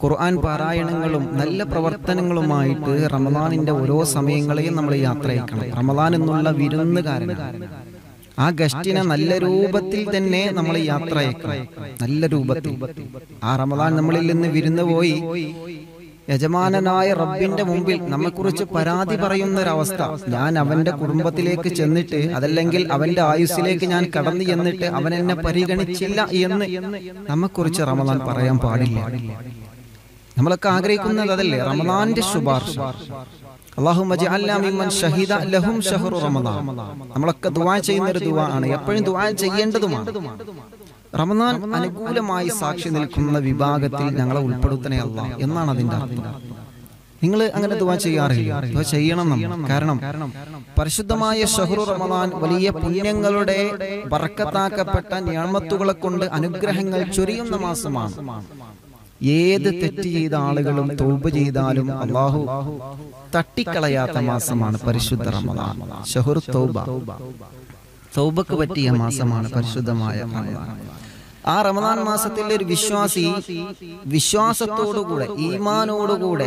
ഖുർആൻ പാരായണങ്ങളും നല്ല പ്രവർത്തനങ്ങളുമായിട്ട് റമദാനിന്റെ ഓരോ സമയങ്ങളെയും നമ്മൾ യാത്രയക്കണം റമദാൻ എന്നുള്ള വിരുന്നുകാരനാണ് ആ ഗസ്റ്റിനെ നല്ല രൂപത്തിൽ തന്നെ നമ്മൾ യാത്ര അയക്കണം നല്ല രൂപത്തിൽ ആ റമദാൻ നമ്മളിൽ നിന്ന് വിരുന്ന് പോയി യജമാനനായ റബ്ബിന്റെ മുമ്പിൽ നമ്മെക്കുറിച്ച് പരാതി പറയുന്ന ഒരവസ്ഥ ഞാൻ അവന്റെ കുടുംബത്തിലേക്ക് ചെന്നിട്ട് അതല്ലെങ്കിൽ അവന്റെ ആയുസ്സിലേക്ക് ഞാൻ കടന്നു ചെന്നിട്ട് അവൻ എന്നെ പരിഗണിച്ചില്ല എന്ന് നമ്മെക്കുറിച്ച് റമദാൻ പറയാൻ പാടില്ല നമ്മളൊക്കെ ആഗ്രഹിക്കുന്നത് അതല്ലേ റമദാന്റെ ശുപാർശ അള്ളാഹു ഷഹീദ ലഹും ഷഹറു റമദാൻ നമ്മളൊക്കെ ദുആ ചെയ്യുന്ന ഒരു ദുആ ആണ് എപ്പോഴും ദുആ ചെയ്യേണ്ടതുമാണ് റമദാൻ അനുകൂലമായി സാക്ഷി നിൽക്കുന്ന വിഭാഗത്തിൽ ഞങ്ങളെ ഉൾപ്പെടുത്തണേ അല്ല എന്നാണ് അതിന്റെ അർത്ഥം നിങ്ങൾ അങ്ങനെ ദുആ ചെയ്യാറില്ല ദുആ ചെയ്യണം നമ്മൾ കാരണം പരിശുദ്ധമായ ഷഹ്റു റമദാൻ വലിയ പുണ്യങ്ങളുടെ ബർക്കത്താക്കപ്പെട്ട ഞാമത്തുകളെ കൊണ്ട് അനുഗ്രഹങ്ങൾ ചൊരിയുന്ന മാസമാണ് ഏത് തെറ്റ് ചെയ്ത ആളുകളും തൗബ ചെയ്താലും അള്ളാഹു തട്ടിക്കളയാത്ത മാസമാണ് പരിശുദ്ധ റമദാൻ ഷഹുർ തൗബ തൗബക്ക് പറ്റിയ മാസമാണ് പരിശുദ്ധമായ റമദാൻ ആ റമദാൻ മാസത്തിൽ ഒരു വിശ്വാസി വിശ്വാസത്തോടുകൂടെ ഈമാനോടുകൂടെ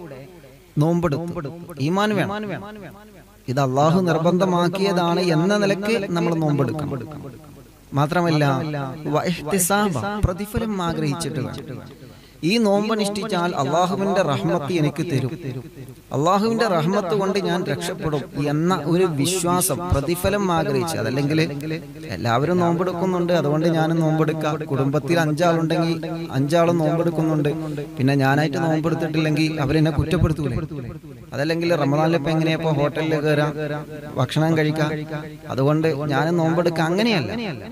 നോമ്പെടുത്തു ഈമാൻ വേണം ഇത് അള്ളാഹു നിർബന്ധമാക്കിയതാണ് എന്ന നിലക്ക് നമ്മൾ നോമ്പെടുക്കണം മാത്രമല്ല വഹ്തിസാബ, പ്രതിഫലം ആഗ്രഹിച്ചിട്ട് വേണം ഈ നോമ്പനുഷ്ഠിച്ചാൽ അള്ളാഹുവിന്റെ റഹ്മത്ത് എനിക്ക് തരും അള്ളാഹുവിന്റെ റഹ്മത്ത് കൊണ്ട് ഞാൻ രക്ഷപ്പെടും എന്ന ഒരു വിശ്വാസം പ്രതിഫലം ആഗ്രഹിച്ച് അതല്ലെങ്കിൽ എല്ലാവരും നോമ്പെടുക്കുന്നുണ്ട് അതുകൊണ്ട് ഞാൻ നോമ്പെടുക്കാം കുടുംബത്തിൽ അഞ്ചാളുണ്ടെങ്കിൽ അഞ്ചാളും നോമ്പെടുക്കുന്നുണ്ട് പിന്നെ ഞാനായിട്ട് നോമ്പെടുത്തിട്ടില്ലെങ്കിൽ അവരെന്നെ കുറ്റപ്പെടുത്തൂലേ അതല്ലെങ്കിൽ റമദാനിൽ ഇപ്പൊ എങ്ങനെയാ ഇപ്പൊ ഹോട്ടലിൽ കയറാം ഭക്ഷണം കഴിക്കാം അതുകൊണ്ട് ഞാൻ നോമ്പെടുക്കാം അങ്ങനെയല്ല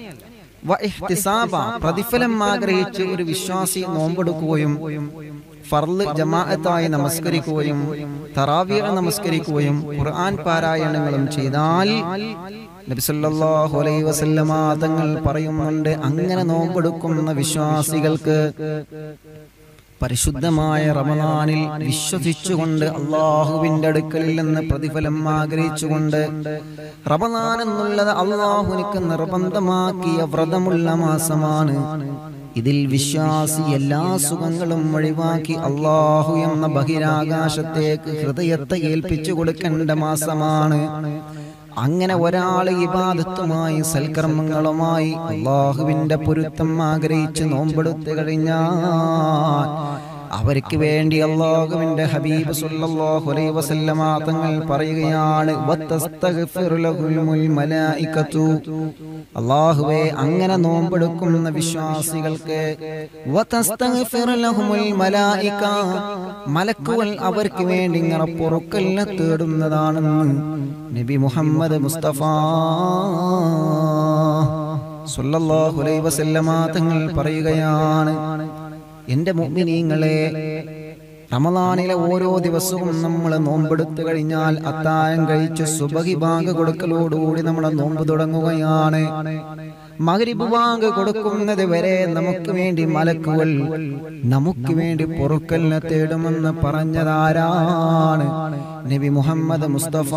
വ ഇഹ്തിസാബ, പ്രതിഫലം ആഗ്രഹിച്ച് ഒരു വിശ്വാസി നോമ്പെടുക്കുകയും ഫർള് ജമാഅത്തായി നമസ്കരിക്കുകയും തറാവിയ നമസ്കരിക്കുകയും ഖുർആൻ പാരായണങ്ങളും ചെയ്താൽ നബി സല്ലല്ലാഹു അലൈഹി വസല്ലമ തങ്ങൾ പറയുന്നുണ്ട് അങ്ങനെ നോമ്പെടുക്കുന്ന വിശ്വാസികൾക്ക് പരിശുദ്ധമായ റമദാനിൽ വിശ്വസിച്ചുകൊണ്ട് അള്ളാഹുവിന്റെ അടുക്കലിൽ നിന്ന് പ്രതിഫലം ആഗ്രഹിച്ചുകൊണ്ട് റമദാൻ എന്നുള്ളത് അള്ളാഹുനിക്ക് നിർബന്ധമാക്കിയ വ്രതമുള്ള മാസമാണ് ഇതിൽ വിശ്വാസി എല്ലാ സുഖങ്ങളും ഒഴിവാക്കി അള്ളാഹു എന്ന ബഹിരാകാശത്തേക്ക് ഹൃദയത്തെ ഏൽപ്പിച്ചു കൊടുക്കേണ്ട മാസമാണ് അങ്ങനെ ഒരാൾ ഇബാദത്തുമായി സൽക്കർമ്മങ്ങളുമായി അള്ളാഹുവിന്റെ പൊരുത്തം ആഗ്രഹിച്ച് നോമ്പെടുത്തു കഴിഞ്ഞാൽ അവർക്ക് വേണ്ടി അള്ളാഹുവിന്റെ ഹബീബ് സല്ലല്ലാഹു അലൈഹി വസല്ലമ തങ്ങൾ പറയുകയാണ് വത്തസ്തഗ്ഫിറു ലഹുൽ മലായികതു അള്ളാഹുവേ അങ്ങനെ നോമ്പെടുക്കുന്ന വിശ്വാസികൾക്ക് വതസ്തഗ്ഫിറു ലഹുൽ മലായിക മലക്കുകൾ അവർക്ക് വേണ്ടി ഇങ്ങനെ പൊറുക്കലിനെ തേടുന്നതാണെന്ന് നബി മുഹമ്മദ് മുസ്തഫ സല്ലല്ലാഹു അലൈഹി വസല്ലമ തങ്ങൾ പറയുകയാണ് എന്റെ മുഅ്മിനീങ്ങളെ റമദാനിലെ ഓരോ ദിവസവും നമ്മൾ നോമ്പെടുത്തു കഴിഞ്ഞാൽ അത്താഴം കഴിച്ച് സുബഹി ബാങ്ക് കൊടുക്കലോടുകൂടി നമ്മുടെ നോമ്പ് തുടങ്ങുകയാണ് മകരിബ് ബാങ്ക് കൊടുക്കുന്നത് വരെ നമുക്ക് വേണ്ടി മലക്കുകൾ നമുക്ക് വേണ്ടി പൊറുക്കലിനെ തേടുമെന്ന് പറഞ്ഞതാരാണ് നബി മുഹമ്മദ് മുസ്തഫ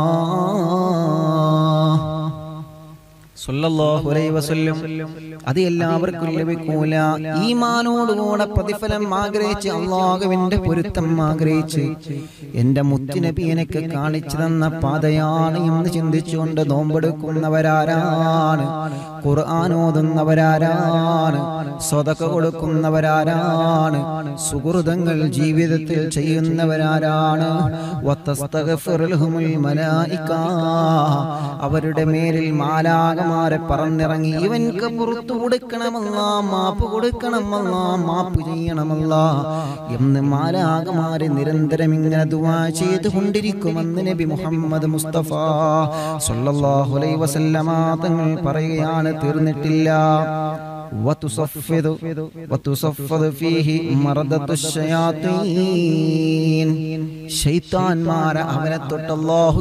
സല്ലല്ലാഹു അലൈഹി വസല്ലം അത് എല്ലാവർക്കും ലഭിക്കൂല ഈമാനോടുകൂടെ പ്രതിഫലം ആഗ്രഹിച്ച് അള്ളാഹുവിന്റെ പൊരുത്തം ആഗ്രഹിച്ച് എന്റെ മുത്തുനബി എനിക്ക് കാണിച്ചു തന്ന പാതയാണ് എന്ന് ചിന്തിച്ചുകൊണ്ട് നോമ്പെടുക്കുന്നവരാരാണ് ഖുർആൻ ഓതുന്നവരാരാണ് സ്വതക്ക കൊടുക്കുന്നവരാരാണ് സുഹൃതങ്ങൾ ജീവിതത്തിൽ ചെയ്യുന്നവരാരാണ് വത്തസ്തഗ്ഫിർ ലഹുമുൽ മലായിക. അവരുടെ മേലിൽ മാലാകമാരെ പറന്നിറങ്ങി ഇവൻക്ക് പുറത്തു കൊടുക്കണമല്ല മാപ്പ് കൊടുക്കണമല്ല മാപ്പ് ചെയ്യണമല്ല എന്ന് മാലാകമാരെ നിരന്തരം ഇങ്ങനെ ദുവാ ചെയ്തുകൊണ്ടിരിക്കുമെന്ന് നബി മുഹമ്മദ് മുസ്തഫ സല്ലല്ലാഹു അലൈഹി വസല്ലമ തങ്ങൾ പറയുകയാണ് തീർന്നിട്ടില്ല وتصفد وتصفد فيه مردة الشياطين ശൈത്താൻമാരെ അവനെ തൊട്ട് അല്ലാഹു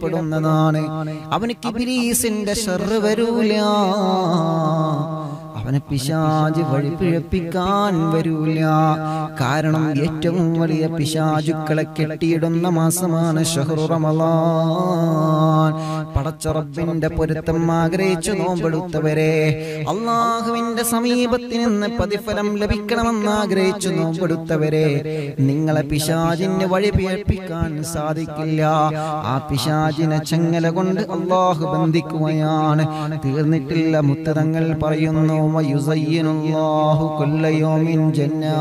കെട്ടിടപ്പെടുന്നതാണ് അവന് കിബിലീസിന്റെ ഷർറ് വരൂല അവൻ അവനെ പിശാജ് വഴി പിഴപ്പിക്കാൻ വരൂല കാരണം ഏറ്റവും വലിയ പിശാചുക്കളെ കെട്ടിയിടുന്ന മാസമാണ് ഷഹ്റു റമളാൻ പടച്ച റബ്ബിന്റെ പൊരുത്തം ആഗ്രഹിച്ചു നോമ്പെടുത്തവരെ അള്ളാഹുവിന്റെ സമീപത്തിൽ നിന്ന് പ്രതിഫലം ലഭിക്കണമെന്ന് ആഗ്രഹിച്ചു നോമ്പെടുത്തവരെ നിങ്ങളെ പിശാചിന് വഴി പിഴപ്പിക്കാൻ സാധിക്കില്ല ആ പിശാചിനെ ചെങ്ങല കൊണ്ട് അള്ളാഹു ബന്ധിക്കുകയാണ് തീർന്നിട്ടില്ല മുത്തതങ്ങൾ പറയുന്നു വയുസയ്യിനുല്ലാഹു കുല്ലയോമിൻ ജന്നാ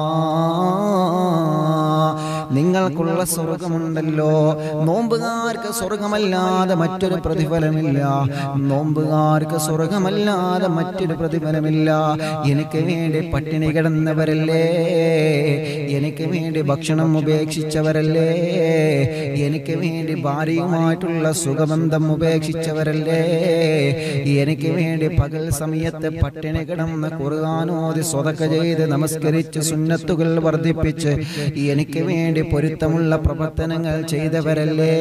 നിങ്ങൾക്കുള്ള സ്വർഗമുണ്ടല്ലോ നോമ്പുകാർക്ക് സ്വർഗമല്ലാതെ മറ്റൊരു പ്രതിഫലമില്ല നോമ്പുകാർക്ക് സ്വർഗമല്ലാതെ മറ്റൊരു പ്രതിഫലമില്ല എനിക്ക് വേണ്ടി പട്ടിണി കിടന്നവരല്ലേ എനിക്ക് വേണ്ടി ഭക്ഷണം ഉപേക്ഷിച്ചവരല്ലേ എനിക്ക് വേണ്ടി ഭാര്യയുമായിട്ടുള്ള സുഖബന്ധം ഉപേക്ഷിച്ചവരല്ലേ എനിക്ക് വേണ്ടി പകൽ സമയത്ത് പട്ടിണി കിടന്ന് കുറുകാനോതി സ്വതക്ക ചെയ്ത് നമസ്കരിച്ച് സുന്നത്തുകൾ വർദ്ധിപ്പിച്ച് എനിക്ക് വേണ്ടി പൊരുത്തമുള്ള പ്രവർത്തനങ്ങൾ ചെയ്തവരല്ലേ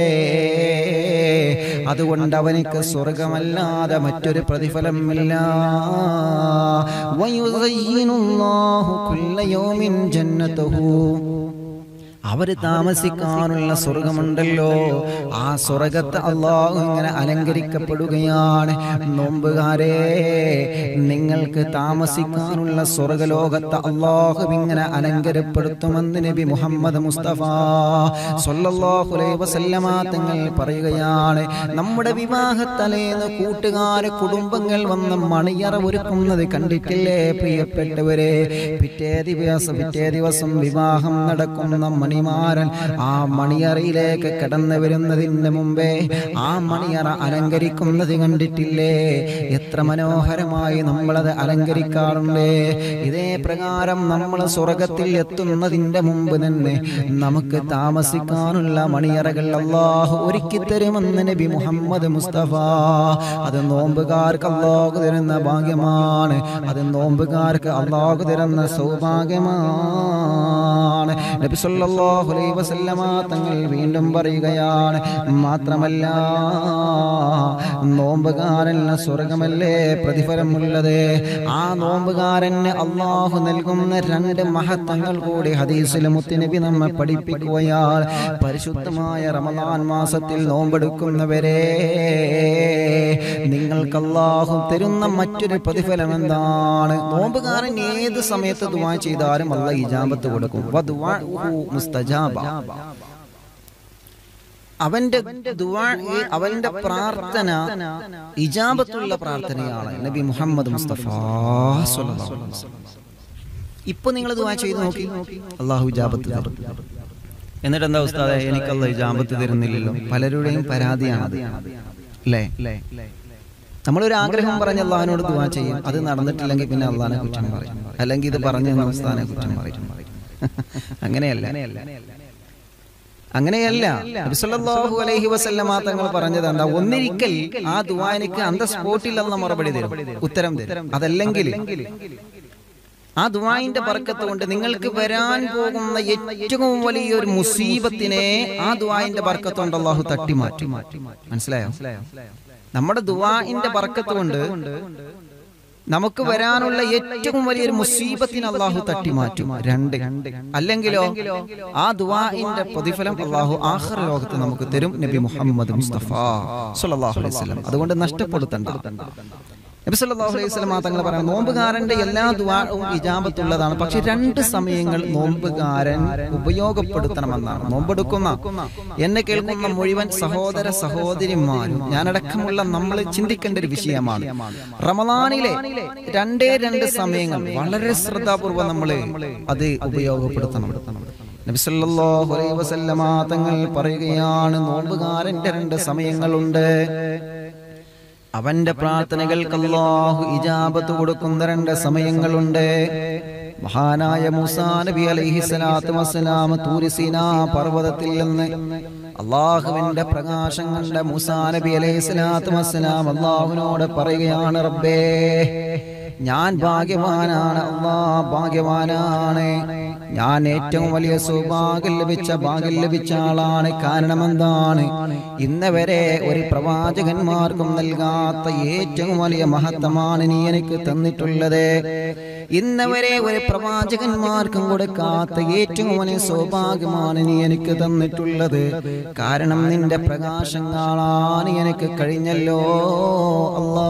അതുകൊണ്ട് അവനിക്ക് സ്വർഗമല്ലാതെ മറ്റൊരു പ്രതിഫലമില്ല വയുസയ്യിനുല്ലാഹു കുല്ല യൗമിൻ ജന്നതഹു അവര് താമസിക്കാനുള്ള സ്വർഗമുണ്ടല്ലോ ആ സ്വർഗത്തെ അള്ളാഹു ഇങ്ങനെ അലങ്കരിക്കപ്പെടുകയാണ് നോമ്പുകാരെ നിങ്ങൾക്ക് താമസിക്കാനുള്ള സ്വർഗലോകത്തെ അള്ളാഹു ഇങ്ങനെ അലങ്കരപ്പെടുത്തുമെന്ന് നബി മുഹമ്മദ് മുസ്തഫ സല്ലല്ലാഹു അലൈഹി വസല്ലമ തങ്ങൾ പറയുകയാണ് നമ്മുടെ വിവാഹത്തലേന്ന് കൂട്ടുകാര് കുടുംബങ്ങൾ വന്ന് മണിയറ ഒരുക്കുന്നത് കണ്ടിട്ടില്ലേ പ്രിയപ്പെട്ടവരെ പിറ്റേ ദിവസം പിറ്റേ ദിവസം വിവാഹം നടക്കുന്ന മണിമാരൻ ആ മണിയറയിലേക്ക് കടന്നു വരുന്നതിന് മുമ്പേ ആ മണിയറ അലങ്കരിക്കുന്നത് കണ്ടിട്ടില്ലേ എത്ര മനോഹരമായി നമ്മളത് അലങ്കരിക്കാറുണ്ട് ഇതേ പ്രകാരം നമ്മൾ സ്വർഗത്തിൽ എത്തുന്നതിന്റെ മുമ്പ് തന്നെ നമുക്ക് താമസിക്കാനുള്ള മണിയറകൾ അള്ളാഹു ഒരുക്കി തരുമെന്ന് നബി മുഹമ്മദ് മുസ്തഫ അത് നോമ്പുകാർക്ക് അള്ളാഹു തരുന്ന ഭാഗ്യമാണ് അത് നോമ്പുകാർക്ക് അള്ളാഹു തരുന്ന സൗഭാഗ്യമാണ് നബി സല്ലല്ലാഹു അലൈഹി വസല്ലമ തങ്ങൾ വീണ്ടും പറയുകയാണ് മാത്രമല്ല നോമ്പുകാരന് സ്വർഗമല്ലേ പ്രതിഫലമുള്ളത് ആ നോമ്പുകാരന് അള്ളാഹു നൽകുന്ന രണ്ട് മഹത്വങ്ങൾ കൂടി ഹദീസിൽ മുത്തുനബി നമ്മെ പഠിപ്പിക്കുകയാൽ പരിശുദ്ധമായ റമദാൻ മാസത്തിൽ നോമ്പെടുക്കുന്നവരെ നിങ്ങൾക്ക് അള്ളാഹു തരുന്ന മറ്റൊരു പ്രതിഫലം എന്താണ് നോമ്പുകാരൻ ഏത് സമയത്ത് ദുആ ചെയ്താലും അല്ല ഇജാബത്ത് കൊടുക്കും വദുആഉഹു മുസ്തജാബ അവന്റെ ദുആ അവന്റെ പ്രാർത്ഥന ഇജാബത്തുള്ള പ്രാർത്ഥനയാണ് നബി മുഹമ്മദ് മുസ്തഫ സ്വല്ലല്ലാഹു അലൈഹി വസല്ലം ഇപ്പൊ നിങ്ങൾ ദുആ ചെയ്ത് നോക്കി അള്ളാഹു ഇജാബത്ത് തരും എന്നിട്ട് എന്താ ഉസ്താദെ എനിക്കല്ല ഇജാബത്ത് തരുന്നില്ലല്ലോ പലരുടെയും പരാതിയാണത് അല്ലേ നമ്മളൊരു ആഗ്രഹം പറഞ്ഞ് അള്ളഹാനോട് ദുവാ ചെയ്യും അത് നടന്നിട്ടില്ലെങ്കിൽ പിന്നെ അള്ളഹാനെ കുറ്റം പറയും അല്ലെങ്കിൽ ഇത് പറഞ്ഞു ഉസ്താനെ കുറ്റം പറയും അങ്ങനെയല്ല അങ്ങനെയല്ല നബിസല്ലല്ലാഹു അലൈഹി വസല്ലമ തങ്ങൾ പറഞ്ഞത് എന്താ ഒന്നിരിക്കൽ ആ ദുആനിക്ക് അന്ത സ്പോട്ടിൽ അല്ല മറുപടി തരും ഉത്തരം തരും അതല്ലെങ്കിൽ ആ ദുആഇന്റെ ബർക്കത്ത് കൊണ്ട് നിങ്ങൾക്ക് വരാൻ പോകുന്ന ഏറ്റവും വലിയൊരു മുസീബത്തിനെ ആ ദുആഇന്റെ ബർക്കത്ത് കൊണ്ട് അള്ളാഹു തട്ടി മാറ്റി മനസ്സിലായോ നമ്മുടെ ദുആഇന്റെ ബർക്കത്ത് കൊണ്ട് നമുക്ക് വരാനുള്ള ഏറ്റവും വലിയൊരു മുസീബത്തിന് അള്ളാഹു തട്ടി മാറ്റും രണ്ട് അല്ലെങ്കിലോ ആ ദുആഇന്റെ പ്രതിഫലം അള്ളാഹു ആഖിറ ലോകത്ത് നമുക്ക് തരും നബി മുഹമ്മദ് മുസ്തഫ സല്ലല്ലാഹു അലൈഹി വസല്ലം അതുകൊണ്ട് നഷ്ടപ്പെടുത്തണ്ട നബി സല്ലല്ലാഹു അലൈഹി വസല്ലം തങ്ങൾ പറയാം നോമ്പുകാരന്റെ എല്ലാ ദുആവും ഇജാബത്തുള്ളതാണ് പക്ഷെ രണ്ട് സമയങ്ങൾ നോമ്പുകാരൻ ഉപയോഗപ്പെടുത്തണമെന്നാണ് നോമ്പെടുക്കുന്ന എന്നെ കേൾക്കുന്ന മുഴുവൻ സഹോദര സഹോദരിമാരും ഞാനടക്കമുള്ള നമ്മൾ ചിന്തിക്കേണ്ട ഒരു വിഷയമാണ് റമദാനിലെ രണ്ടേ രണ്ട് സമയങ്ങൾ വളരെ ശ്രദ്ധാപൂർവ്വം നമ്മൾ അത് ഉപയോഗപ്പെടുത്തണം നബി സല്ലല്ലാഹു അലൈഹി വസല്ലമ തങ്ങൾ പറയുകയാണ് നോമ്പുകാരന്റെ രണ്ട് സമയങ്ങളുണ്ട് അവന്റെ പ്രാർത്ഥനകൾക്ക് അല്ലാഹു ഇജാബത്ത് കൊടുക്കുന്ന രണ്ട് സമയങ്ങളുണ്ട് മഹാനായ മൂസാ നബി അലൈഹി സ്വലാത്തു വസ്സലാം തൂരിസീന പർവ്വതത്തിൽ നിന്ന് അള്ളാഹുവിന്റെ പ്രകാശം കണ്ട മൂസാ നബി അലൈഹി സ്വലാത്തു വസ്സലാം അള്ളാഹുവിനോട് പറയുകയാണ് റബ്ബേ ഞാൻ ഭാഗ്യവാനാണ് അള്ളാ ഭാഗ്യവാനാണ് ഞാൻ ഏറ്റവും വലിയ സൗഭാഗ്യം ലഭിച്ച ഭാഗ്യം ലഭിച്ച ആളാണ് കാരണം എന്താണ് ഇന്ന് വരെ ഒരു പ്രവാചകന്മാർക്കും നൽകാത്ത ഏറ്റവും വലിയ മഹത്വമാണ് നീ എനിക്ക് തന്നിട്ടുള്ളത് ഇന്ന് വരെ ഒരു പ്രവാചകന്മാർക്കും കൊടുക്കാത്ത ഏറ്റവും വലിയ സൗഭാഗ്യമാണ് നീ എനിക്ക് തന്നിട്ടുള്ളത് കാരണം നിന്റെ പ്രകാശം കാണാൻ എനിക്ക് കഴിഞ്ഞല്ലോ അല്ലാ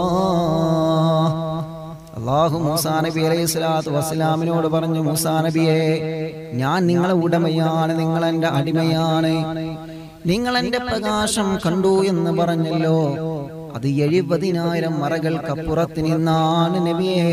അള്ളാഹു മൂസാ നബി അലൈഹി സ്വലാത്തു വസ്സലാമിനോട് പറഞ്ഞു മൂസാ നബിയെ ഞാൻ നിങ്ങളെ ഉടമയാണ് നിങ്ങൾ എൻ്റെ അടിമയാണ് നിങ്ങൾ എൻ്റെ പ്രകാശം കണ്ടു എന്ന് പറഞ്ഞല്ലോ അത് എഴുപതിനായിരം മറകൾക്കപ്പുറത്ത് നിന്നാണ് നബിയേ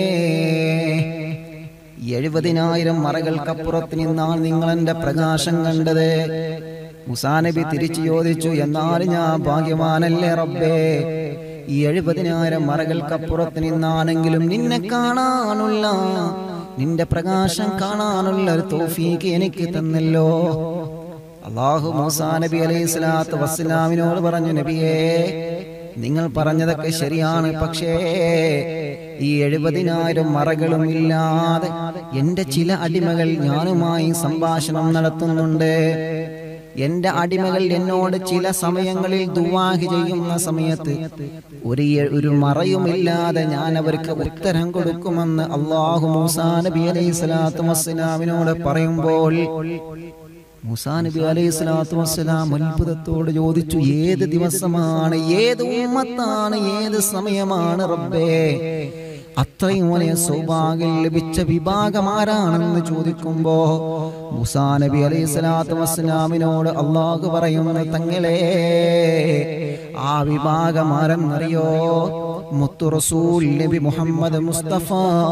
എഴുപതിനായിരം മറകൾക്കപ്പുറത്ത് നിന്നാണ് നിങ്ങൾ എൻ്റെ പ്രകാശം കണ്ടത് മുസാ നബി തിരിച്ചു ചോദിച്ചു എന്നാൽ ഞാൻ ഭാഗ്യവാനല്ലേ റബ്ബേ ഈ എഴുപതിനായിരം മറകൾക്കപ്പുറത്ത് നിന്നാണെങ്കിലും നിന്നെ കാണാനുള്ള നിന്റെ പ്രകാശം കാണാനുള്ള ഒരു തോഫീക്ക് എനിക്ക് തന്നല്ലോ അള്ളാഹു മൂസാ നബി അലൈഹി സ്വലാത്തു വസ്സലാമിനോട് പറഞ്ഞു നബിയേ നിങ്ങൾ പറഞ്ഞതൊക്കെ ശരിയാണ് പക്ഷേ ഈ എഴുപതിനായിരം മറകളും ഇല്ലാതെ എന്റെ ചില അടിമകൾ ഞാനുമായി സംഭാഷണം നടത്തുന്നുണ്ട് എന്റെ അടിമകൾ എന്നോട് ചില സമയങ്ങളിൽ ദുവാഹി ചെയ്യുന്ന സമയത്ത് ഒരു ഒരു മറയുമില്ലാതെ ഞാൻ അവർക്ക് ഉത്തരം കൊടുക്കുമെന്ന് അള്ളാഹു മൂസാ നബി അലൈഹി സ്വലാത്തു വസ്സലാമിനോട് പറയുമ്പോൾ മൂസാ നബി അലൈഹി സ്വലാത്തു വസ്സലാം അത്ഭുതത്തോട് ചോദിച്ചു ഏത് ദിവസമാണ് ഏത് ഉമ്മത്താണ് ഏത് സമയമാണ് റബ്ബേ അത്രയും വലിയ സൗഭാഗ്യം ലഭിച്ച വിഭാഗം ആരാണെന്ന് ചോദിക്കുമ്പോ മുസാ നബി അലൈഹി സ്വലാത്തു വസ്സലാമിനോട് അള്ളാഹു പറയുന്ന തങ്ങളെ ആ വിഭാഗം ആരെന്നറിയോ മുത്തു റസൂൽ നബി മുഹമ്മദ് മുസ്തഫ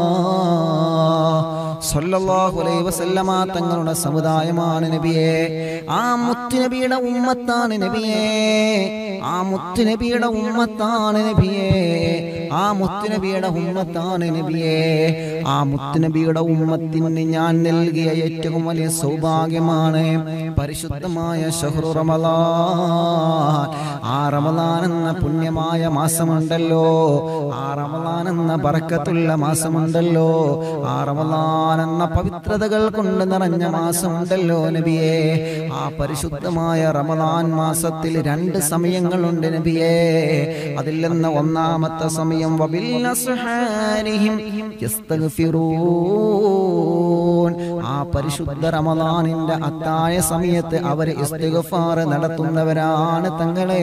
സല്ലല്ലാഹു അലൈഹി വസല്ലമ തങ്ങളുടെ സമുദായമാണ് നബിയെ ആ മുത്തുനബിയുടെ ഉമ്മത്താണ് നബിയെ ആ മുത്തുനബിയുടെ ഉമ്മത്താണ് നബിയെ ആ മുത്തുനബിയുടെ ഉമ്മത്താണ് നബിയെ ആ മുത്തുനബിയുടെ ഉമ്മത്തിന് ഞാൻ നൽകിയ ഏറ്റവും വലിയ സൗഭാഗ്യമാണ് പരിശുദ്ധമായ ഷഹ്റു റമളാൻ ആ റമളാൻ എന്ന പുണ്യമായ മാസമുണ്ടല്ലോ ആ റമളാൻ എന്ന ബറക്കത്തുള്ള മാസമുണ്ടല്ലോ ആ റമളാൻ എന്ന പവിത്രതകൾ കൊണ്ട് നിറഞ്ഞ മാസമുണ്ടല്ലോ നബിയെ ആ പരിശുദ്ധമായ റമളാൻ മാസത്തിൽ രണ്ട് സമയങ്ങളുണ്ട് നബിയെ അതിൽ നിന്ന് ഒന്നാമത്തെ സമയം വബിൽ അസ്ഹാരിഹിം യസ്തഗ്ഫിറൂൻ ആ പരിശുദ്ധ റമളാനിന്റെ അത്തായ സമയത്ത് അവർ ഇസ്തിഗ്ഫാർ നടത്തുന്നവരാണ് തങ്ങളെ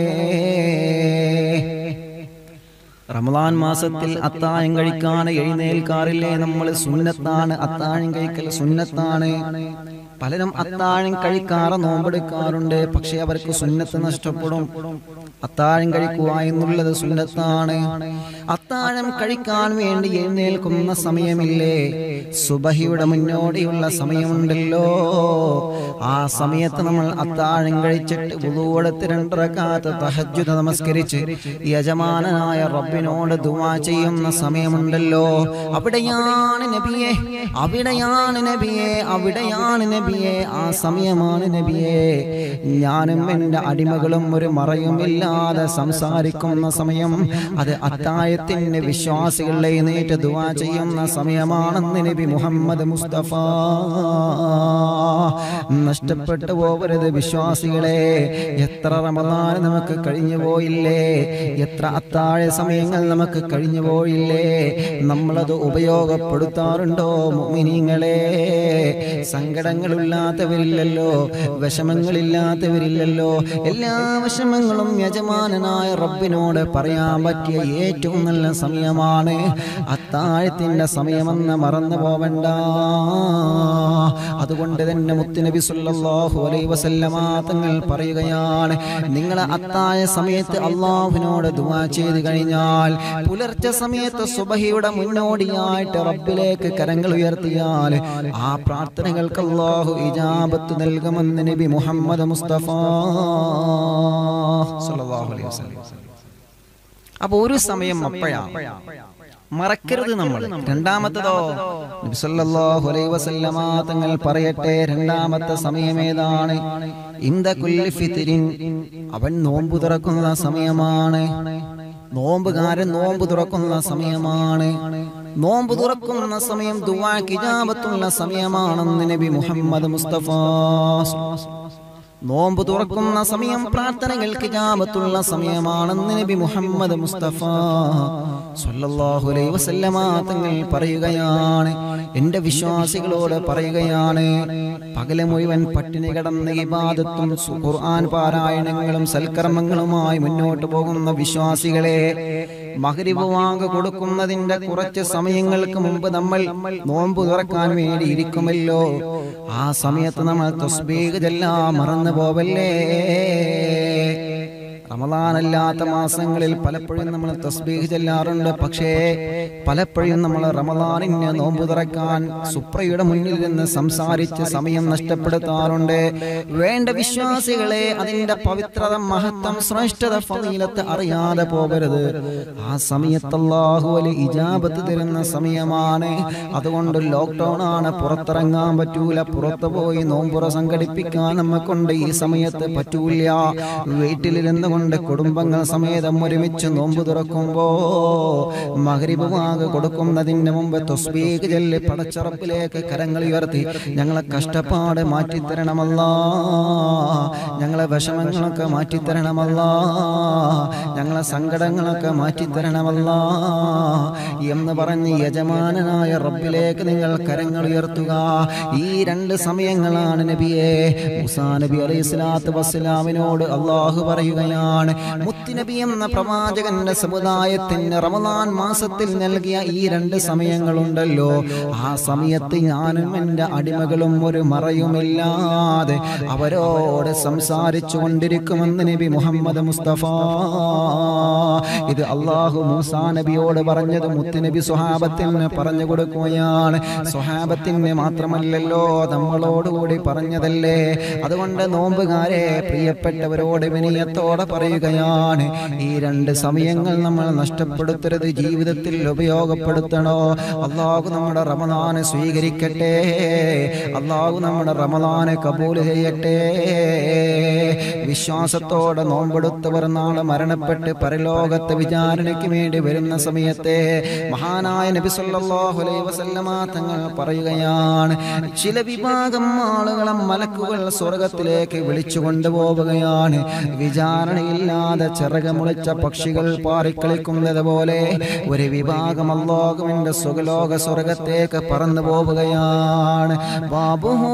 റമദാൻ മാസത്തിൽ അത്താഴം കഴിക്കാൻ എഴുന്നേൽക്കാറില്ലേ നമ്മൾ സുന്നത്താണ് അത്താഴം കഴിക്കൽ സുന്നത്താണ് പലരും അത്താഴം കഴിക്കാറ് നോമ്പെടുക്കാറുണ്ട് പക്ഷെ അവർക്ക് സുന്നത്ത് നഷ്ടപ്പെടും അത്താഴം കഴിക്കുക എന്നുള്ളത് സുന്നത്താണ് അത്താഴം കഴിക്കാൻ വേണ്ടി എഴുന്നേൽക്കുന്ന സമയമില്ലേ സുബഹിയുടെ മുന്നോടിയുള്ള സമയമുണ്ടല്ലോ ആ സമയത്ത് നമ്മൾ അത്താഴം കഴിച്ചിട്ട് വുളുവെടുത്ത് രണ്ടറക്കാത്ത തഹജ്ജുദ് നമസ്കരിച്ച് യജമാനനായ റബ്ബിനോട് ദുആ ചെയ്യുന്ന സമയമുണ്ടല്ലോ അവിടെയാണ് നബിയെ അവിടെയാണ് നബിയെ അവിടെയാണ് നബിയെ ആ സമയമാണ് നബിയെ ഞാനും എൻ്റെ അടിമകളും ഒരു മറയുമില്ലാതെ സംസാരിക്കുന്ന സമയം അത് അത്തായത്തിന് വിശ്വാസികളെ എഴുന്നേറ്റ് ദുആ ചെയ്യുന്ന സമയമാണെന്ന് നബി മുഹമ്മദ് മുസ്തഫ നഷ്ടപ്പെട്ടു പോകരുത് വിശ്വാസികളെ എത്ര റമദാൻ നമുക്ക് കഴിഞ്ഞു പോയില്ലേ എത്ര അത്താഴ സമയങ്ങൾ നമുക്ക് കഴിഞ്ഞു പോയില്ലേ നമ്മളത് ഉപയോഗപ്പെടുത്താറുണ്ടോ മുമിനിങ്ങളെ സങ്കടങ്ങളില്ലാത്തവരില്ലല്ലോ വിഷമങ്ങളില്ലാത്തവരില്ലല്ലോ എല്ലാ വിഷമങ്ങളും യജമാനനായ റബ്ബിനോട് പറയാൻ പറ്റിയ ഏറ്റവും നല്ല സമയമാണ് അത്താഴത്തിന്റെ സമയമെന്ന് മറന്നു പോവണ്ട അതുകൊണ്ട് തന്നെ മുത്തുനബി സല്ലല്ലാഹു അലൈഹി വസല്ലമ തങ്ങൾ പറയുകയാണ് നിങ്ങൾ അത്താഴ സമയത്ത് അള്ളാഹുവിനോട് ദുആ ചെയ്ത് കഴിഞ്ഞാൽ പുലർച്ചെ സമയത്ത് സുബഹിയുടെ മുന്നോടിയായിട്ട് റബ്ബിലേക്ക് കരങ്ങൾ ഉയർത്തിയാൽ ആ പ്രാർത്ഥനകൾക്ക് അള്ളാഹു ഇജാബത്ത് നൽകുമെന്ന് നബി മുഹമ്മദ് മുസ്തഫ സല്ലല്ലാഹു അലൈഹി വസല്ലം അപ്പൊ ഒരു സമയം അപ്പോഴാണ് മറക്കരുത് നമ്മൾ രണ്ടാമത്തതോ നബി സല്ലല്ലാഹു അലൈഹി വസല്ലമ തങ്ങൾ പറയട്ടെ രണ്ടാമത്തെ സമയം ഏതാണ് ഇന്ദ കുല്ലി ഫിത്രിൻ അവൻ നോമ്പ് തുറക്കുന്ന സമയമാണ് നോമ്പുകാരൻ നോമ്പ് തുറക്കുന്ന സമയമാണ് നോമ്പ് തുറക്കുന്ന സമയം ദുവാ കിജാബത്തുള്ള സമയമാണെന്ന് നബി മുഹമ്മദ് മുസ്തഫ നോമ്പ് തുറക്കുന്ന സമയം പ്രാർത്ഥനകൾക്ക് ജാപത്തുള്ള സമയമാണെന്ന് നബി മുഹമ്മദ് മുസ്തഫ സല്ലല്ലാഹു അലൈഹി വസല്ലമ തങ്ങൾ പറയുകയാണ് എൻ്റെ വിശ്വാസികളോട് പറയുകയാണ് പകല് മുഴുവൻ പട്ടിണി കിടന്ന് ഇബാദത്തും സു- ഖുർആൻ പാരായണങ്ങളും സൽക്കർമ്മങ്ങളുമായി മുന്നോട്ട് പോകുന്ന വിശ്വാസികളെ മഗ്രിബ് വാങ്ങ് കൊടുക്കുന്നതിന്റെ കുറച്ച് സമയങ്ങൾക്ക് മുമ്പ് നമ്മൾ നോമ്പ് തുറക്കാൻ വേണ്ടി ഇരിക്കുമല്ലോ ആ സമയത്ത് നമ്മൾ തസ്ബീഹ് ചെല്ലാൻ മറന്നു പോവല്ലേ റമദാനല്ലാത്ത മാസങ്ങളിൽ പലപ്പോഴും നമ്മൾ തസ്ബീഹ് ചെല്ലാറുണ്ട് പക്ഷേ പലപ്പോഴും നമ്മൾ റമദാനിന് നോമ്പ് തുറക്കാൻ സുപ്രയുടെ മുന്നിൽ നിന്ന് സംസാരിച്ച് സമയം നഷ്ടപ്പെടുത്താറുണ്ട് വേണ്ട വിശ്വാസികളെ അതിന്റെ പവിത്രത മഹത്വം ശ്രേഷ്ഠത ഫലീലത്ത് അറിയാതെ പോകരുത് ആ സമയത്ത് അല്ലാഹു അലി ഇജാബത്ത് തരുന്ന സമയമാണ് അതുകൊണ്ട് ലോക്ക്ഡൗൺ ആണ് പുറത്തിറങ്ങാൻ പറ്റൂല പുറത്തു പോയി നോമ്പുറ സംഘടിപ്പിക്കാൻ നമ്മക്കൊണ്ട് ഈ സമയത്ത് പറ്റൂല വീട്ടിലിരുന്ന് കൊണ്ട് കുടുംബങ്ങൾ സമേതം ഒരുമിച്ച് നോമ്പ് തുറക്കുമ്പോ മകരിബ് വാഗ് കൊടുക്കുന്നതിന് മുമ്പ് തൊസ്ബീക്ക് ചെല്ലി പടച്ചറപ്പിലേക്ക് കരങ്ങൾ ഉയർത്തി ഞങ്ങളെ കഷ്ടപ്പാട് മാറ്റിത്തരണമല്ല ഞങ്ങളെ വിഷമങ്ങളൊക്കെ മാറ്റിത്തരണമല്ല ഞങ്ങളെ സങ്കടങ്ങളൊക്കെ മാറ്റിത്തരണമല്ല എന്ന് പറഞ്ഞ് യജമാനനായ റബ്ബിലേക്ക് നിങ്ങൾ കരങ്ങൾ ഉയർത്തുക ഈ രണ്ട് സമയങ്ങളാണ് നബിയെ മുസാ നബി അലൈഹി സ്വലാത്തു വസ്സലാമിനോട് അള്ളാഹു പറയുകയാണ് മുത്തുനബി എന്ന പ്രവാചകന്റെ സമുദായത്തിന് റമദാൻ മാസത്തിൽ നൽകിയ ഈ രണ്ട് സമയങ്ങളുണ്ടല്ലോ ആ സമയത്ത് ഞാനും എൻ്റെ അടിമകളും ഒരു മറയുമില്ലാതെ അവരോട് സംസാരിച്ചു കൊണ്ടിരിക്കുമെന്ന് നബി മുഹമ്മദ് മുസ്തഫ ഇത് അള്ളാഹു മൂസാ നബിയോട് പറഞ്ഞത് മുത്തുനബി സുഹാബത്തിന് പറഞ്ഞു കൊടുക്കുകയാണ് സുഹാബത്തിന് മാത്രമല്ലല്ലോ നമ്മളോടുകൂടി പറഞ്ഞതല്ലേ അതുകൊണ്ട് നോമ്പുകാരെ പ്രിയപ്പെട്ടവരോട് വിനയത്തോടെ പറയുകയാണ് ഈ രണ്ട് സമയങ്ങൾ നമ്മൾ നഷ്ടപ്പെടുത്തരുത് ജീവിതത്തിൽ ഉപയോഗപ്പെടുത്തണോ അള്ളാഹു നമ്മുടെ റമദാനെ സ്വീകരിക്കട്ടെ അള്ളാഹു നമ്മുടെ റമദാനെ കബൂൽ ചെയ്യട്ടെ വിശ്വാസത്തോടെ നോമ്പെടുത്തവർ നാളെ മരണപ്പെട്ട് പരലോകത്തെ വിചാരണയ്ക്ക് വേണ്ടി വരുന്ന സമയത്തെ മഹാനായ നബി സല്ലല്ലാഹു അലൈഹി വസല്ലമ തങ്ങൾ പറയുകയാണ് ചില വിഭാഗം ആളുകളെ മലക്കുകൾ സ്വർഗത്തിലേക്ക് വിളിച്ചു കൊണ്ടുപോവുകയാണ് വിചാരണയില്ലാതെ ചിറകമുളിച്ച പക്ഷികൾ പാറിക്കളിക്കുന്നത് പോലെ ഒരു വിഭാഗം അള്ളാഹുവിന്റെ സുഖലോക സ്വർഗത്തേക്ക് പറന്നു പോവുകയാണ് ബാബുഹോ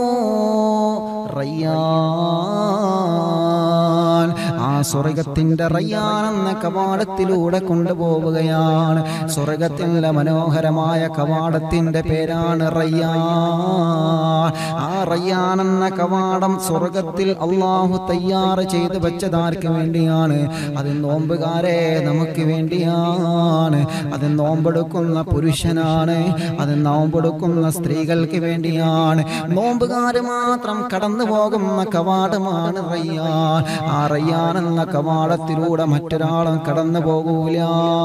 റയ്യാൻ ആ സ്വർഗത്തിന്റെ റയ്യാൻ എന്ന കവാടത്തിലൂടെ കൊണ്ടുപോവുകയാണ് സ്വർഗത്തിന്റെ മനോഹരമായ കവാടത്തിന്റെ പേരാണ് റയ്യാൻ ആ റയ്യാൻ എന്ന കവാടം സ്വർഗത്തിൽ അള്ളാഹു തയ്യാറ് ചെയ്ത് വെച്ചതാർക്ക് വേണ്ടിയാണ് അത് നോമ്പുകാരെ നമുക്ക് വേണ്ടിയാണ് അത് നോമ്പെടുക്കുന്ന പുരുഷനാണ് അത് നോമ്പെടുക്കുന്ന സ്ത്രീകൾക്ക് വേണ്ടിയാണ് നോമ്പുകാര് മാത്രം കടന്നു പോകുന്ന കവാടമാണ് റയ്യാൻ ആ റയ്യാൻ എന്ന കവാടത്തിലൂടെ മറ്റൊരാളും കടന്നു പോകൂല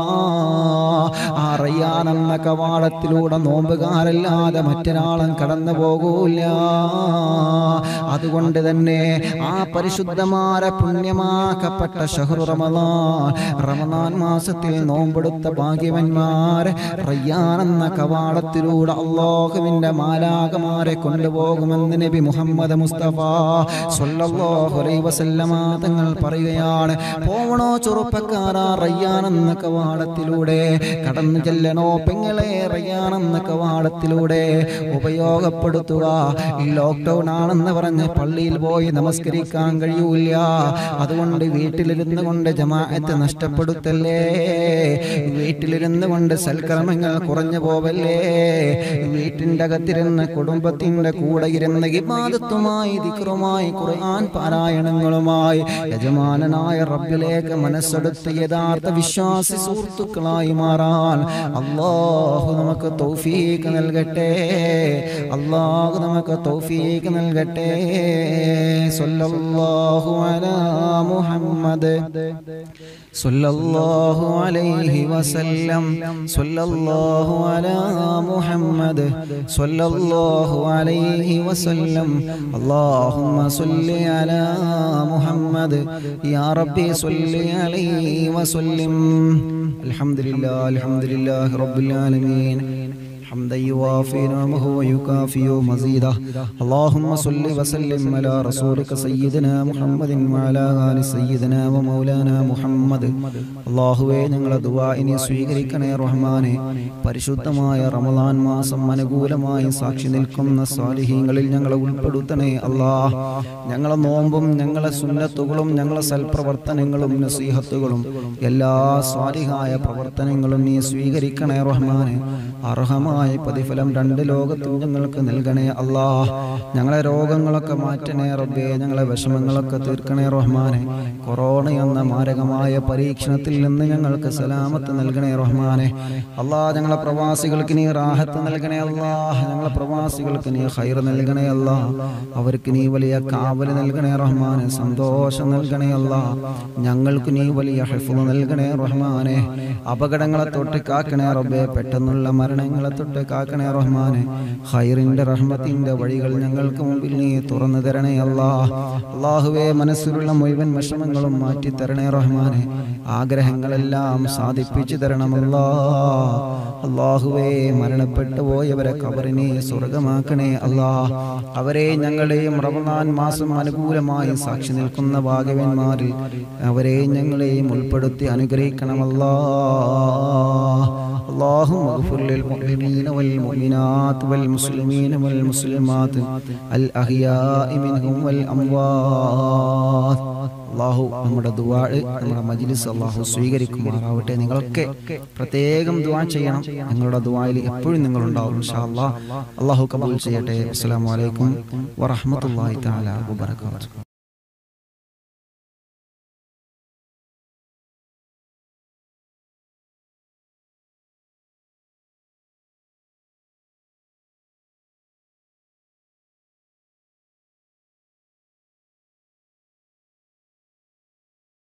ആ റയ്യാൻ എന്ന കവാടത്തിലൂടെ നോമ്പുകാരല്ലാതെ മറ്റൊരാളും കടന്നു പോകൂല അതുകൊണ്ട് തന്നെ ആ പരിശുദ്ധമായ പുണ്യമാക്കപ്പെട്ട ഷഹ്റു റമദാൻ റമദാൻ മാസത്തിൽ നോമ്പെടുത്ത ഭാഗ്യവന്മാർ റയ്യാൻ എന്ന കവാടത്തിലൂടെ അള്ളാഹുവിന്റെ മാലാകമാരെ കൊണ്ടുപോകുമെന്ന് നബി മുഹമ്മദ് മുസ്തഫ സ്വല്ലല്ലാഹു അലൈഹി വസല്ലമ തങ്ങൾ പറയുകയാണ് പോവണോ ചെറുപ്പക്കാരാ റയ്യാൻ എന്ന കവാടത്തിലൂടെ കടന്നു ചെല്ലണോ പെങ്ങളെ റയ്യാൻ എന്ന കവാടത്തിലൂടെ ഉപയോഗപ്പെടുത്തുക ഈ ലോക്ക്ഡൗൺ ആണെന്ന് പറഞ്ഞ് പള്ളിയിൽ പോയി നമസ്കരിക്കാൻ കഴിയൂല അതുകൊണ്ട് വീട്ടിലിരുന്ന് കൊണ്ട് ജമാഅത്ത് നഷ്ടപ്പെടുത്തല്ലേ വീട്ടിലിരുന്ന് കൊണ്ട് സൽക്കർമ്മങ്ങൾ കുറഞ്ഞു പോവല്ലേ വീട്ടിൻ്റെ അകത്തിരുന്ന് കുടുംബത്തിൻ്റെ കൂടെ ഇരുന്ന് ഇബാദത്തുമായി ദിക്റുമായി ഖുർആൻ പാരായണങ്ങളുമായി യജമാനനായ റബ്ബിലേക്ക് മനസ്സെടുത്ത് യഥാർത്ഥ വിശ്വാസി സുഹൃത്തുക്കളായി മാറാൻ അള്ളാഹു നമുക്ക് തൗഫീഖ് നൽകട്ടെ അള്ളാഹു നമുക്ക് തൗഫീഖ് നൽകട്ടെ സല്ലല്ലാഹു അലാ മുഹമ്മദ് സല്ലല്ലാഹു അലൈഹി വസല്ലം സല്ലല്ലാഹു അലാ മുഹമ്മദ് സല്ലല്ലാഹു അലൈഹി വസല്ലം اللهم صل على محمد يا ربي صل عليه وسلم الحمد لله الحمد لله رب العالمين حمدا يوافي نعمه ويكافئ مزيده اللهم صل وسلم على رسولك سيدنا محمد وعلى آل سيدنا ومولانا മുഹമ്മദ് അള്ളാഹുവേ ഞങ്ങളെ ദുവാഇനെ സ്വീകരിക്കണേ റഹ്മാനെ പരിശുദ്ധമായ റമദാൻ മാസം അനുകൂലമായി സാക്ഷി നിൽക്കുന്ന സ്വാലിഹീങ്ങളിൽ ഞങ്ങളെ ഉൾപ്പെടുത്തണേ അള്ളാഹ് ഞങ്ങളെ നോമ്പും ഞങ്ങളെ സുന്നത്തുകളും ഞങ്ങളെ സൽപ്രവർത്തനങ്ങളും നസീഹത്തുകളും എല്ലാ സ്വാലിഹായ പ്രവർത്തനങ്ങളും നീ സ്വീകരിക്കണേ റഹ്മാനെ അർഹമായ പ്രതിഫലം രണ്ട് ലോകത്തും ഞങ്ങൾക്ക് നൽകണേ അല്ലാ ഞങ്ങളെ രോഗങ്ങളൊക്കെ മാറ്റണേ റബ്ബേ ഞങ്ങളെ വിഷമങ്ങളൊക്കെ തീർക്കണേ റഹ്മാനെ കൊറോണ എന്ന മാരകമായ പരീക്ഷണത്തിൽ നിന്ന് ഞങ്ങൾക്ക് സലാമത്ത് നൽകണേ റഹ്മാനെ അല്ലാ ഞങ്ങളെ പ്രവാസികൾക്ക് നീ റാഹത്ത് നൽകണേ അല്ലാ ഞങ്ങളെ പ്രവാസികൾക്ക് നീ ഹൈർ നൽകണേ അല്ലാ അവർക്ക് നീ വലിയ കാവല് നൽകണേ റഹ്മാനെ സന്തോഷം നൽകണേ അല്ലാ ഞങ്ങൾക്ക് നീ വലിയ ഹെഫുൾ നൽകണേ റഹ്മാനെ അപകടങ്ങളെ തൊട്ട് കാക്കണേ റബ്ബേ പെട്ടെന്നുള്ള മരണങ്ങളെ തൊട്ട് കാക്കണേ റഹ്മാനെ ഹൈറിന്റെ റഹ്മത്തിന്റെ വഴികൾ ഞങ്ങൾക്ക് മുമ്പിൽ നീ തുറന്നു തരണേ അല്ലാ അള്ളാഹുവേ മനസ്സിലുള്ള മുഴുവൻ വിഷമങ്ങളും മാറ്റി തരണേ റഹ്മാനെ ആഗ്രഹങ്ങളെല്ലാം സാധിപ്പിച്ചു തരണമല്ലാ അള്ളാഹുവേ മരണപ്പെട്ടു പോയവരെ കബറിനെ സ്വർഗമാക്കണേ അല്ലാ അവരെ ഞങ്ങളെയും റമദാൻ മാസം അനുകൂലമായി സാക്ഷി നിൽക്കുന്ന ഭാഗ്യവന്മാരിൽ അവരെ ഞങ്ങളെയും ഉൾപ്പെടുത്തി അനുഗ്രഹിക്കണമല്ലാ اللهم اغفر للمؤمنين والمؤمنات والمسلمين والمسلمات الأحياء منهم والأموات അള്ളാഹു നമ്മുടെ ദുവാ നമ്മുടെ മജിലിസ് അള്ളാഹു സ്വീകരിക്കുമാറാവട്ടെ നിങ്ങളൊക്കെ പ്രത്യേകം ദുവാ ചെയ്യണം നിങ്ങളുടെ ദുവായിൽ എപ്പോഴും നിങ്ങൾ ഉണ്ടാവും അള്ളാഹു കബൂൽ ചെയ്യട്ടെ അസ്സാം വലൈക്കും വറഹമത്തല്ലാഹി തആല വബറകാതുഹു